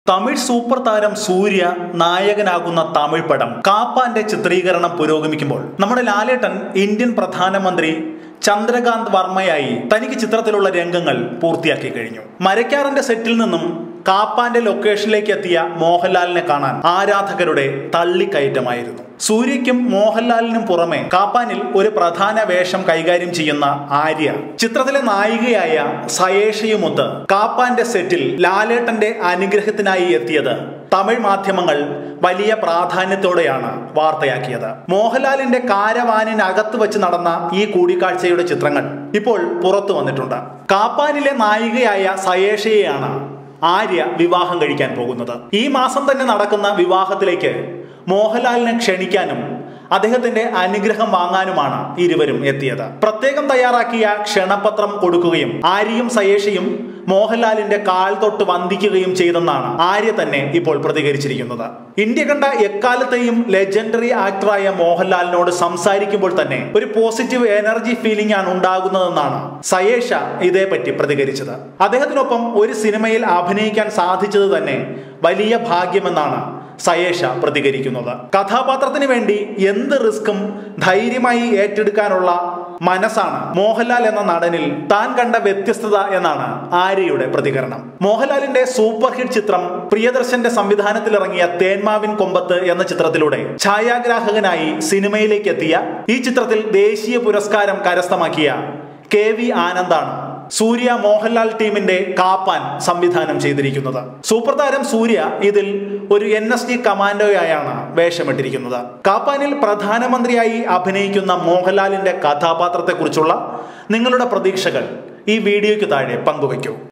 Tamil super താരം സൂര്യ നായകനാകുന്ന തമിഴ് പടം കാപ്പാന്റെ ചിത്രീകരണം പുരോഗമിക്കുമ്പോൾ നമ്മുടെ ലാലേട്ടൻ ഇന്ത്യൻ പ്രധാനമന്ത്രി ചന്ദ്രകാന്ത് വർമ്മയായി തനിക്ക് ചിത്രത്തിലുള്ള രംഗങ്ങൾ പൂർത്തിയാക്കി കഴിഞ്ഞു മരക്കാറിന്റെ സെറ്റിൽ നിന്നും കാപ്പാന്റെ ലൊക്കേഷനിലേക്ക് എത്തിയ മോഹൻലാലിനെ കാണാൻ ആരാധകരുടെ തള്ളിക്കയറ്റമായിരുന്നു സൂര്യയ്ക്കും മോഹൻലാലിനും പുറമെ കാപ്പാനിൽ ഒരു പ്രധാന വേഷം കൈകാര്യം ചെയ്യുന്ന ആര്യ ചിത്രത്തിലെ നായികയായ സയേഷയുമൊത്ത് കാപ്പാന്റെ സെറ്റിൽ ലാലേട്ടന്റെ അനുഗ്രഹത്തിനായി എത്തിയത് തമിഴ് മാധ്യമങ്ങൾ വലിയ പ്രാധാന്യത്തോടെയാണ് വാർത്തയാക്കിയത് മോഹൻലാലിന്റെ കാരവാനിനകത്ത് വെച്ച് നടന്ന ഈ കൂടിക്കാഴ്ചയുടെ ചിത്രങ്ങൾ ഇപ്പോൾ പുറത്തു വന്നിട്ടുണ്ട് കാപ്പാനിലെ നായികയായ സയേഷയെയാണ് ആര്യ വിവാഹം കഴിക്കാൻ പോകുന്നത് ഈ മാസം തന്നെ നടക്കുന്ന വിവാഹത്തിലേക്ക് മോഹൻലാലിനെ ക്ഷണിക്കാനും അദ്ദേഹത്തിന്റെ അനുഗ്രഹം വാങ്ങാനുമാണ് ഇരുവരും എത്തിയത് പ്രത്യേകം തയ്യാറാക്കിയ ക്ഷണപത്രം കൊടുക്കുകയും ആര്യയും സയേഷയും മോഹൻലാലിന്റെ കാൽ തൊട്ട് വന്ദിക്കുകയും ചെയ്തെന്നാണ് ആര്യ തന്നെ ഇപ്പോൾ പ്രതികരിച്ചിരിക്കുന്നത് ഇന്ത്യ കണ്ട എക്കാലത്തെയും ലെജൻഡറി ആക്ടറായ മോഹൻലാലിനോട് സംസാരിക്കുമ്പോൾ തന്നെ ഒരു പോസിറ്റീവ് എനർജി ഫീലിംഗ് ആണ് ഉണ്ടാകുന്നതെന്നാണ് സയേഷ ഇതേപ്പറ്റി പ്രതികരിച്ചത് അദ്ദേഹത്തിനൊപ്പം ഒരു സിനിമയിൽ അഭിനയിക്കാൻ സാധിച്ചത് തന്നെ വലിയ ഭാഗ്യമെന്നാണ് സയേഷ പ്രതികരിക്കുന്നത് കഥാപാത്രത്തിന് വേണ്ടി എന്ത് റിസ്ക്കും ധൈര്യമായി ഏറ്റെടുക്കാനുള്ള മനസ്സാണ് മോഹൻലാൽ എന്ന നടനിൽ താൻ കണ്ട വ്യത്യസ്തത എന്നാണ് ആര്യയുടെ പ്രതികരണം മോഹൻലാലിന്റെ സൂപ്പർ ഹിറ്റ് ചിത്രം പ്രിയദർശന്റെ സംവിധാനത്തിൽ ഇറങ്ങിയ തേന്മാവിൻ കൊമ്പത്ത് എന്ന ചിത്രത്തിലൂടെ ഛായാഗ്രാഹകനായി സിനിമയിലേക്ക് എത്തിയ ഈ ചിത്രത്തിൽ ദേശീയ പുരസ്കാരം കരസ്ഥമാക്കിയ കെ വി ആനന്ദാണ് സൂര്യ മോഹൻലാൽ ടീമിന്റെ കാപ്പാൻ സംവിധാനം ചെയ്തിരിക്കുന്നത് സൂപ്പർ താരം സൂര്യ ഇതിൽ ഒരു എൻ എസ് ഡി കമാൻഡോയായാണ് വേഷമിട്ടിരിക്കുന്നത് കാപ്പാനിൽ പ്രധാനമന്ത്രിയായി അഭിനയിക്കുന്ന മോഹൻലാലിന്റെ കഥാപാത്രത്തെക്കുറിച്ചുള്ള നിങ്ങളുടെ പ്രതീക്ഷകൾ ഈ വീഡിയോയ്ക്ക് താഴെ പങ്കുവയ്ക്കൂ